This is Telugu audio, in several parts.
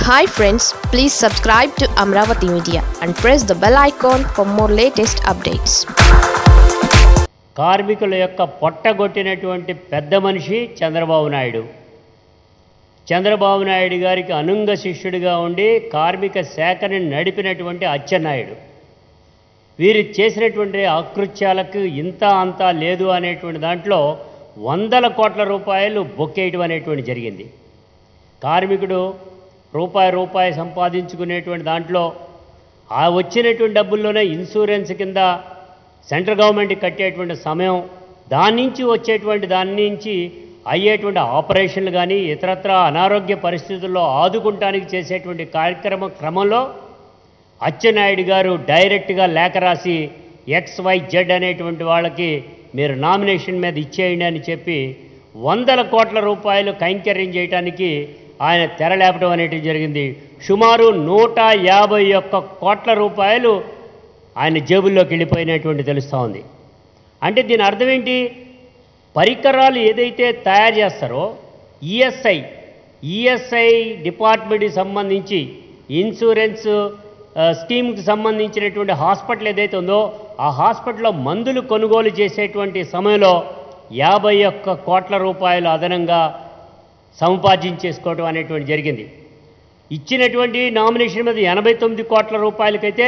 Hi friends please subscribe to Amaravati media and press the bell icon for more latest updates కార్మికుల యొక్క పొట్టగొట్టినటువంటి పెద్ద మనిషి చంద్రబాబు నాయుడు చంద్రబాబు నాయుడు గారికి అనుంగ శిష్యుడిగా ఉండి కార్మిక శాఖని నడిపినటువంటి అచ్చెన్నాయుడు వీరు చేసినటువంటి ఆకృత్యాలకు ఇంత అంతా లేదు అనేటువంటి దాంట్లో వందల కోట్ల రూపాయలు బొక్కేయటం అనేటువంటి జరిగింది కార్మికుడు రూపాయి రూపాయి సంపాదించుకునేటువంటి దాంట్లో ఆ వచ్చినటువంటి డబ్బుల్లోనే ఇన్సూరెన్స్ కింద సెంట్రల్ గవర్నమెంట్కి కట్టేటువంటి సమయం దాని నుంచి వచ్చేటువంటి దాని నుంచి అయ్యేటువంటి ఆపరేషన్లు కానీ ఇతరత్ర అనారోగ్య పరిస్థితుల్లో ఆదుకుంటానికి చేసేటువంటి కార్యక్రమ క్రమంలో అచ్చెన్నాయుడు గారు డైరెక్ట్గా లేఖ రాసి ఎక్స్ వై జెడ్ అనేటువంటి వాళ్ళకి మీరు నామినేషన్ మీద ఇచ్చేయండి అని చెప్పి వందల కోట్ల రూపాయలు కైంకర్యం చేయడానికి ఆయన తెరలేపడం అనేటివి జరిగింది సుమారు నూట యాభై ఒక్క కోట్ల రూపాయలు ఆయన జేబుల్లోకి వెళ్ళిపోయినటువంటి తెలుస్తూ ఉంది అంటే దీని అర్థం ఏంటి పరికరాలు ఏదైతే తయారు చేస్తారో ఈఎస్ఐ ఈఎస్ఐ డిపార్ట్మెంట్కి సంబంధించి ఇన్సూరెన్స్ ఆ, స్కీమ్కి సంబంధించినటువంటి హాస్పిటల్ ఏదైతే ఉందో ఆ హాస్పిటల్లో మందులు కొనుగోలు చేసేటువంటి సమయంలో యాభై ఒక్క కోట్ల రూపాయలు అదనంగా సముపార్జించేసుకోవడం అనేటువంటి జరిగింది ఇచ్చినటువంటి నామినేషన్ మీద ఎనభై తొమ్మిది కోట్ల రూపాయలకైతే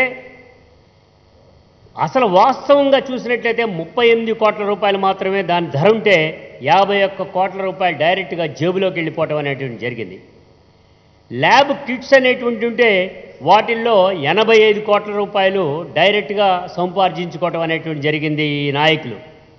అసలు వాస్తవంగా చూసినట్లయితే ముప్పై ఎనిమిది కోట్ల రూపాయలు మాత్రమే దాని ధర ఉంటే యాభై ఒక్క కోట్ల రూపాయలు డైరెక్ట్గా జేబులోకి వెళ్ళిపోవటం అనేటువంటి జరిగింది ల్యాబ్ కిట్స్ అనేటువంటి ఉంటే వాటిల్లో ఎనభై ఐదు కోట్ల రూపాయలు డైరెక్ట్గా సంపార్జించుకోవటం అనేటువంటి జరిగింది ఈ నాయకులు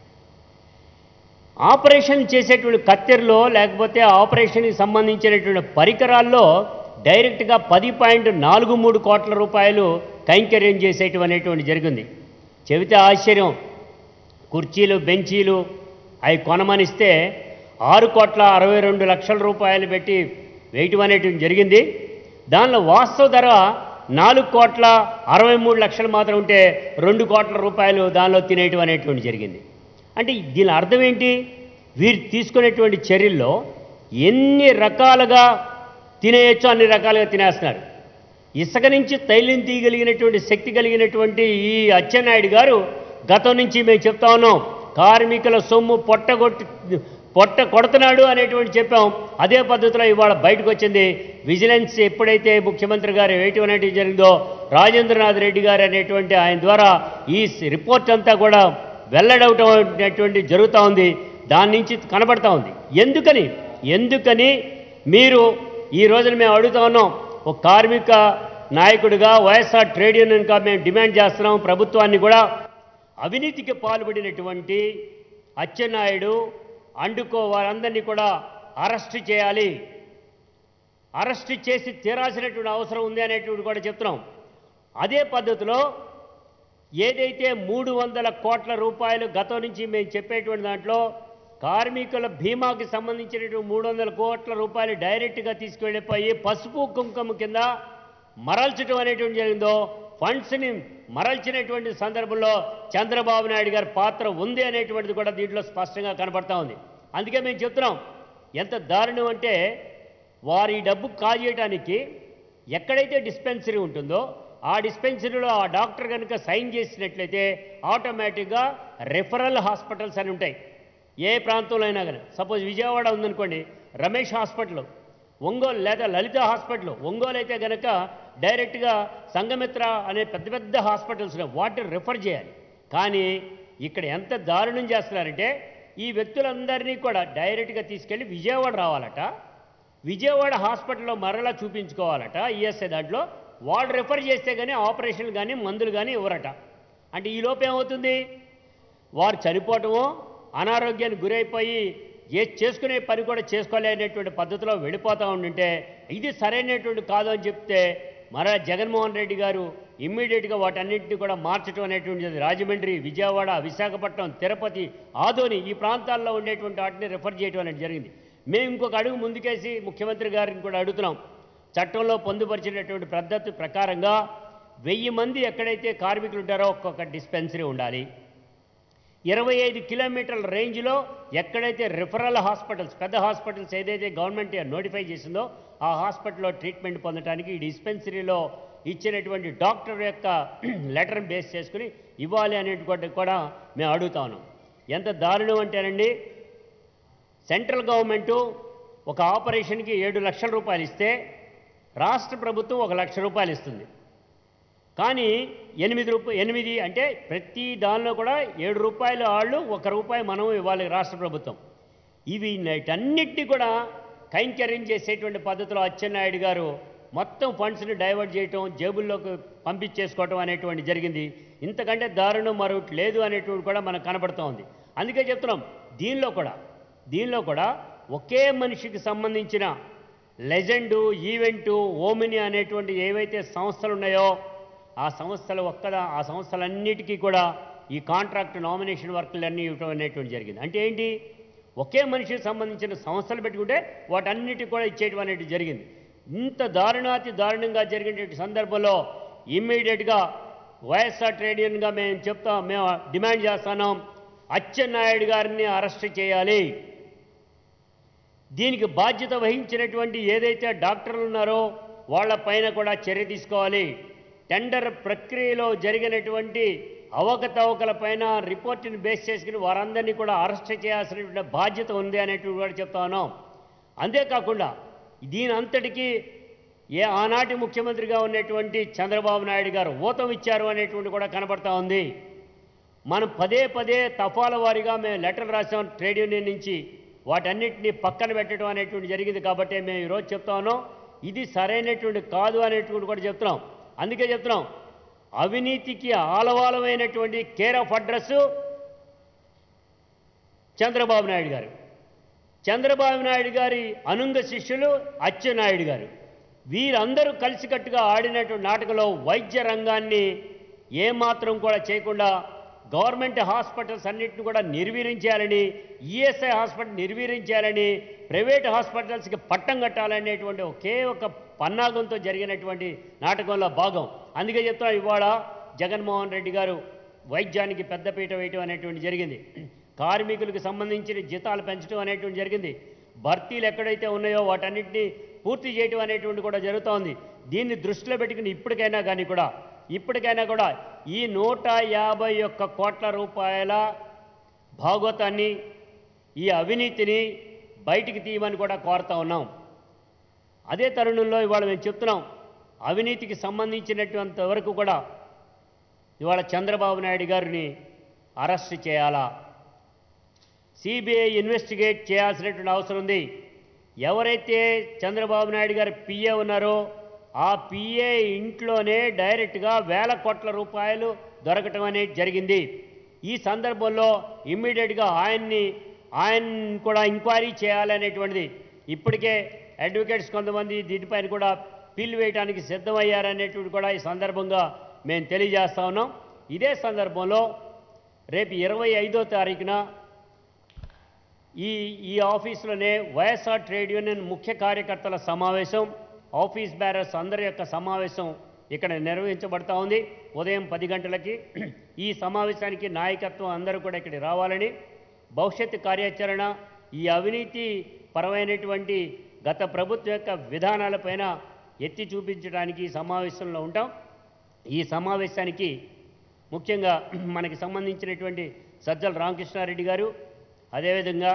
ఆపరేషన్ చేసేటువంటి కత్తెరలో లేకపోతే ఆపరేషన్కి సంబంధించినటువంటి పరికరాల్లో డైరెక్ట్గా పది పాయింట్ నాలుగు మూడు కోట్ల రూపాయలు కైంకర్యం చేసేయటం అనేటువంటి జరిగింది చెబితే ఆశ్చర్యం కుర్చీలు బెంచీలు అవి కొనమనిస్తే ఆరు కోట్ల అరవై రెండు లక్షల రూపాయలు పెట్టి వేయటం అనేటువంటి జరిగింది దానిలో వాస్తవ ధర నాలుగు కోట్ల అరవై మూడు లక్షలు మాత్రం ఉంటే రెండు కోట్ల రూపాయలు దానిలో తినేయటం అనేటువంటి జరిగింది అంటే దీని అర్థం ఏంటి వీరు తీసుకునేటువంటి చర్యల్లో ఎన్ని రకాలుగా తినేయచ్చో అన్ని రకాలుగా తినేస్తున్నారు ఇసుక నుంచి తైలం తీయగలిగినటువంటి శక్తి కలిగినటువంటి ఈ అచ్చెన్నాయుడు గారు గతం నుంచి మేము చెప్తా ఉన్నాం కార్మికుల సొమ్ము పొట్టగొట్టి పొట్ట కొడుతున్నాడు అనేటువంటి చెప్పాం అదే పద్ధతిలో ఇవాళ బయటకు వచ్చింది విజిలెన్స్ ఎప్పుడైతే ముఖ్యమంత్రి గారు వేయటం అనేటివి జరిగిందో రాజేంద్రనాథ్ రెడ్డి గారు అనేటువంటి ఆయన ద్వారా ఈ రిపోర్ట్ అంతా కూడా వెల్లడవటం అనేటువంటి జరుగుతూ ఉంది దాని నుంచి కనబడతా ఉంది ఎందుకని ఎందుకని మీరు ఈ రోజున మేము అడుగుతా ఉన్నాం ఒక కార్మిక నాయకుడిగా వైఎస్ఆర్ ట్రేడ్ యూనియన్గా మేము డిమాండ్ చేస్తున్నాం ప్రభుత్వాన్ని కూడా అవినీతికి పాల్పడినటువంటి అచ్చెన్నాయుడు అండుకో వారందరినీ కూడా అరెస్ట్ చేయాలి అరెస్ట్ చేసి తీరాల్సినటువంటి అవసరం ఉంది అనేటువంటి కూడా చెప్తున్నాం అదే పద్ధతిలో ఏదైతే మూడు వందల కోట్ల రూపాయలు గతం నుంచి మేము చెప్పేటువంటి దాంట్లో కార్మికుల బీమాకి సంబంధించినటువంటి మూడు వందల కోట్ల రూపాయలు డైరెక్ట్గా తీసుకెళ్ళిపోయి పసుపు కుంకుమ కింద మరల్చడం అనేటువంటి జరిగిందో ఫండ్స్ని మరల్చినటువంటి సందర్భంలో చంద్రబాబు నాయుడు గారి పాత్ర ఉంది అనేటువంటిది కూడా దీంట్లో స్పష్టంగా కనపడతా ఉంది అందుకే మేము చెప్తున్నాం ఎంత దారుణం అంటే వారి డబ్బు కాజేయడానికి ఎక్కడైతే డిస్పెన్సరీ ఉంటుందో ఆ డిస్పెన్సరీలో ఆ డాక్టర్ కనుక సైన్ చేసినట్లయితే ఆటోమేటిక్గా రెఫరల్ హాస్పిటల్స్ అని ఉంటాయి ఏ ప్రాంతంలో అయినా కానీ సపోజ్ విజయవాడ ఉందనుకోండి రమేష్ హాస్పిటల్ ఒంగోలు లేదా లలిత హాస్పిటల్ ఒంగోలు అయితే కనుక డైరెక్ట్గా సంఘమిత్ర అనే పెద్ద పెద్ద హాస్పిటల్స్ ఉన్నాయి. వాటిని రిఫర్ చేయాలి కానీ ఇక్కడ ఎంత దారుణం చేస్తున్నారంటే ఈ వ్యక్తులందరినీ కూడా డైరెక్ట్గా తీసుకెళ్ళి విజయవాడ రావాలట విజయవాడ హాస్పిటల్లో మరలా చూపించుకోవాలట ఈఎస్ఐ దాంట్లో వాళ్ళు రిఫర్ చేస్తే కానీ ఆపరేషన్లు కానీ మందులు కానీ ఇవ్వరట అంటే ఈ లోపు ఏమవుతుంది వారు చనిపోవటమో అనారోగ్యానికి గురైపోయి ఏ చేసుకునే పని కూడా చేసుకోలేనటువంటి పద్ధతిలో వెళ్ళిపోతూ ఉంటుంటే ఇది సరైనటువంటి కాదు అని చెప్తే మరలా జగన్మోహన్ రెడ్డి గారు ఇమ్మీడియట్గా వాటన్నింటినీ కూడా మార్చడం అనేటువంటిది రాజమండ్రి విజయవాడ విశాఖపట్నం తిరుపతి ఆదోని ఈ ప్రాంతాల్లో ఉండేటువంటి వాటిని రిఫర్ చేయడం అనేది జరిగింది మేము ఇంకొక అడుగు ముందుకేసి ముఖ్యమంత్రి గారిని కూడా అడుగుతున్నాం చట్టంలో పొందుపరిచినటువంటి పద్ధతి ప్రకారంగా వెయ్యి మంది ఎక్కడైతే కార్మికులు ఉంటారో ఒక్కొక్క డిస్పెన్సరీ ఉండాలి ఇరవై ఐదు కిలోమీటర్ల రేంజ్లో ఎక్కడైతే రిఫరల్ హాస్పిటల్స్ పెద్ద హాస్పిటల్స్ ఏదైతే గవర్నమెంట్ నోటిఫై చేసిందో ఆ హాస్పిటల్లో ట్రీట్మెంట్ పొందడానికి ఈ డిస్పెన్సరీలో ఇచ్చినటువంటి డాక్టర్ యొక్క లెటర్ బేస్ చేసుకుని ఇవ్వాలి అనేటువంటి కూడా మేము అడుగుతా ఉన్నాం ఎంత దారుణం అంటేనండి సెంట్రల్ గవర్నమెంటు ఒక ఆపరేషన్కి ఏడు లక్షల రూపాయలు ఇస్తే రాష్ట్ర ప్రభుత్వం ఒక లక్ష రూపాయలు ఇస్తుంది కానీ ఎనిమిది రూపాయ ఎనిమిది అంటే ప్రతి దానిలో కూడా ఏడు రూపాయలు వాళ్ళు ఒక రూపాయి మనం ఇవ్వాలి రాష్ట్ర ప్రభుత్వం ఇవి వీటన్నిటినీ కూడా కైంకర్యం చేసేటువంటి పద్ధతిలో అచ్చెన్నాయుడు గారు మొత్తం ఫండ్స్ని డైవర్ట్ చేయటం జేబుల్లోకి పంపించేసుకోవటం అనేటువంటి జరిగింది ఇంతకంటే దారుణం మరొకటి లేదు అనేటువంటి కూడా మనకు కనబడుతూ ఉంది అందుకే చెప్తున్నాం దీనిలో కూడా దీనిలో కూడా ఒకే మనిషికి సంబంధించిన లెజెండు ఈవెంటు ఓమిని అనేటువంటి ఏవైతే సంస్థలు ఉన్నాయో ఆ సంస్థలు ఒక్కదా ఆ సంస్థలన్నిటికీ కూడా ఈ కాంట్రాక్ట్ నామినేషన్ వర్కులన్నీ ఇవ్వటం అనేటువంటి జరిగింది అంటే ఏంటి ఒకే మనిషికి సంబంధించిన సంస్థలు పెట్టుకుంటే వాటన్నిటికి కూడా ఇచ్చేయటం అనేది జరిగింది ఇంత దారుణాతి దారుణంగా జరిగినటువంటి సందర్భంలో ఇమ్మీడియట్గా వైఎస్ఆర్ ట్రేడ్ యూనియన్గా మేము చెప్తాం మేము డిమాండ్ చేస్తున్నాం అచ్చెన్నాయుడు గారిని అరెస్ట్ చేయాలి దీనికి బాధ్యత వహించినటువంటి ఏదైతే డాక్టర్లు ఉన్నారో వాళ్ళ పైన కూడా చర్య తీసుకోవాలి టెండర్ ప్రక్రియలో జరిగినటువంటి అవకతవకల పైన రిపోర్ట్ని బేస్ చేసుకుని వారందరినీ కూడా అరెస్ట్ చేయాల్సినటువంటి బాధ్యత ఉంది అనేటువంటి కూడా చెప్తా ఉన్నాం అంతేకాకుండా దీని అంతటికీ ఏ ఆనాటి ముఖ్యమంత్రిగా ఉన్నటువంటి చంద్రబాబు నాయుడు గారు ఊతం ఇచ్చారు అనేటువంటి కూడా కనబడతా ఉంది మనం పదే పదే తఫాల వారీగా మేము లెటర్ రాసాం ట్రేడ్ యూనియన్ నుంచి వాటన్నిటిని పక్కన పెట్టడం అనేటువంటి జరిగింది కాబట్టి మేము ఈరోజు చెప్తా ఉన్నాం ఇది సరైనటువంటి కాదు అనేటువంటి కూడా చెప్తున్నాం అందుకే చెప్తున్నాం అవినీతికి ఆలవాలమైనటువంటి care of address Chandrababu Naidu గారు చంద్రబాబు నాయుడు గారి అనుంగ శిష్యులు అచ్చెన్నాయుడు గారు వీరందరూ కలిసికట్టుగా ఆడినటువంటి నాటకంలో వైద్య రంగాన్ని ఏమాత్రం కూడా చేయకుండా గవర్నమెంట్ హాస్పిటల్స్ అన్నింటిని కూడా నిర్వీర్యం ఈఎస్ఐ హాస్పిటల్ నిర్వీర్యం ప్రైవేట్ హాస్పిటల్స్కి పట్టం కట్టాలనేటువంటి ఒకే ఒక పన్నాగంతో జరిగినటువంటి నాటకంలో భాగం అందుకే చెప్తా ఇవాళ జగన్మోహన్ రెడ్డి గారు వైద్యానికి పెద్దపీట వేయటం అనేటువంటి జరిగింది కార్మికులకు సంబంధించిన జీతాలు పెంచడం అనేటువంటి జరిగింది భర్తీలు ఎక్కడైతే ఉన్నాయో వాటన్నిటిని పూర్తి చేయటం అనేటువంటి కూడా జరుగుతోంది దీన్ని దృష్టిలో పెట్టుకుని ఇప్పటికైనా కానీ కూడా ఇప్పటికైనా కూడా ఈ నూట యాభై ఒక్క కోట్ల రూపాయల భాగవతాన్ని ఈ అవినీతిని బయటికి తీయమని కూడా కోరుతా ఉన్నాం అదే తరుణంలో ఇవాళ మేము చెప్తున్నాం అవినీతికి సంబంధించినటువంటి వరకు కూడా ఇవాళ చంద్రబాబు నాయుడు గారిని అరెస్ట్ చేయాలా సిబిఐ ఇన్వెస్టిగేట్ చేయాల్సినటువంటి అవసరం ఉంది ఎవరైతే చంద్రబాబు నాయుడు గారి పిఏ ఉన్నారో ఆ పిఏ ఇంట్లోనే డైరెక్ట్గా వేల కోట్ల రూపాయలు దొరకటం అనేది జరిగింది ఈ సందర్భంలో ఇమ్మీడియట్గా ఆయన్ని ఆయన కూడా ఎంక్వైరీ చేయాలనేటువంటిది ఇప్పటికే అడ్వకేట్స్ కొంతమంది దీనిపైన కూడా పిల్ వేయడానికి సిద్ధమయ్యారనేటువంటి కూడా ఈ సందర్భంగా మేము తెలియజేస్తా ఉన్నాం ఇదే సందర్భంలో రేపు ఇరవై ఐదో తారీఖున ఈ ఈ ఆఫీసులోనే వైఎస్ఆర్ ట్రేడ్ యూనియన్ ముఖ్య కార్యకర్తల సమావేశం ఆఫీస్ బ్యారర్స్ అందరి యొక్క సమావేశం ఇక్కడ నిర్వహించబడతా ఉంది ఉదయం పది గంటలకి ఈ సమావేశానికి నాయకత్వం అందరూ కూడా ఇక్కడికి రావాలని భవిష్యత్తు కార్యాచరణ ఈ అవినీతి పరమైనటువంటి గత ప్రభుత్వం యొక్క విధానాలపైన ఎత్తి చూపించడానికి ఈ సమావేశంలో ఉంటాం ఈ సమావేశానికి ముఖ్యంగా మనకి సంబంధించినటువంటి సజ్జల రామకృష్ణారెడ్డి గారు అదేవిధంగా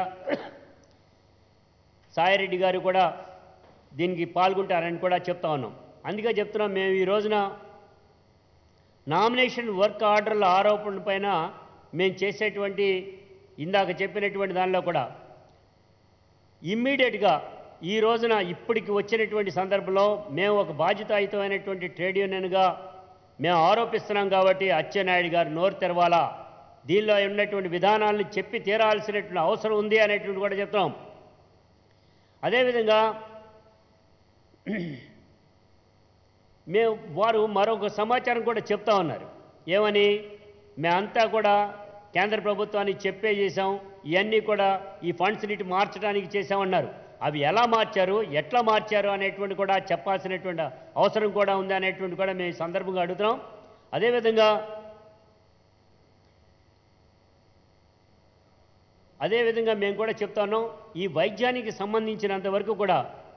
సాయిరెడ్డి గారు కూడా దీనికి పాల్గొంటారని కూడా చెప్తా ఉన్నాం అందుకే చెప్తున్నాం మేము ఈ రోజున నామినేషన్ వర్క్ ఆర్డర్ల ఆరోపణ పైన మేము చేసేటువంటి ఇందాక చెప్పినటువంటి దానిలో కూడా ఇమ్మీడియట్గా ఈ రోజున ఇప్పటికి వచ్చినటువంటి సందర్భంలో మేము ఒక బాధ్యతాయుతమైనటువంటి ట్రేడ్ యూనియన్గా మేము ఆరోపిస్తున్నాం కాబట్టి అచ్చెన్నాయుడు గారు నోరు తెరవాలా దీనిలో ఉన్నటువంటి విధానాలను చెప్పి తీరాల్సినటువంటి అవసరం ఉంది అనేటువంటి కూడా చెప్తాం అదేవిధంగా మేము వారు మరొక సమాచారం కూడా చెప్తా ఉన్నారు ఏమని మేమంతా కూడా కేంద్ర ప్రభుత్వానికి చెప్పే చేసాం ఇవన్నీ కూడా ఈ ఫండ్స్ నీటి మార్చడానికి చేసామన్నారు అవి ఎలా మార్చారు ఎట్లా మార్చారు అనేటువంటి కూడా చెప్పాల్సినటువంటి అవసరం కూడా ఉంది అనేటువంటి కూడా మేము ఈ సందర్భంగా అడుగుతున్నాం అదేవిధంగా అదేవిధంగా మేము కూడా చెప్తాను ఈ వైద్యానికి సంబంధించినంత వరకు కూడా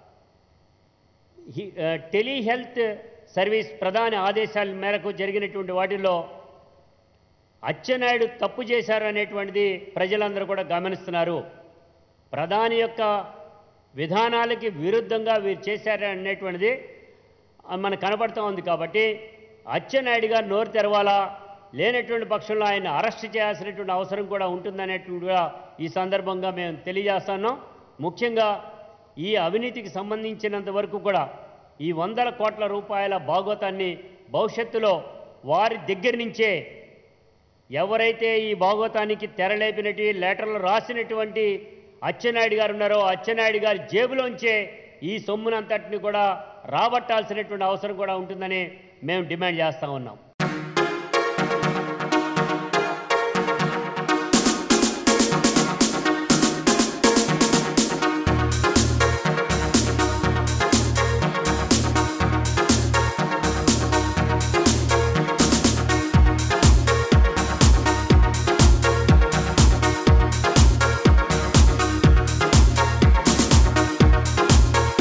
హి- ఆ, టెలిహెల్త్ సర్వీస్ ప్రధాన ఆదేశాల మేరకు జరిగినటువంటి వాటిల్లో అచ్చెన్నాయుడు తప్పు చేశారు అనేటువంటిది ప్రజలందరూ కూడా గమనిస్తున్నారు ప్రధాని యొక్క విధానాలకి విరుద్ధంగా వీరు చేశారు అనేటువంటిది ఆ, మనకు కనపడుతూ ఉంది కాబట్టి అచ్చెన్నాయుడు గారు నోరు తెరవాలా లేనటువంటి పక్షంలో ఆయన అరెస్ట్ చేయాల్సినటువంటి అవసరం కూడా ఉంటుందనేటువంటి కూడా ఈ సందర్భంగా మేము తెలియజేస్తున్నాం ముఖ్యంగా ఈ అవినీతికి సంబంధించినంత వరకు కూడా ఈ వందల కోట్ల రూపాయల భాగవతాన్ని భవిష్యత్తులో వారి దగ్గర నుంచే ఎవరైతే ఈ భాగవతానికి తెరలేపినట్టు లెటర్లు రాసినటువంటి అచ్చెన్నాయుడు గారు ఉన్నారో అచ్చెన్నాయుడు గారి జేబులోంచే ఈ సొమ్మునంతటిని కూడా రాబట్టాల్సినటువంటి అవసరం కూడా ఉంటుందని మేము డిమాండ్ చేస్తూ ఉన్నాం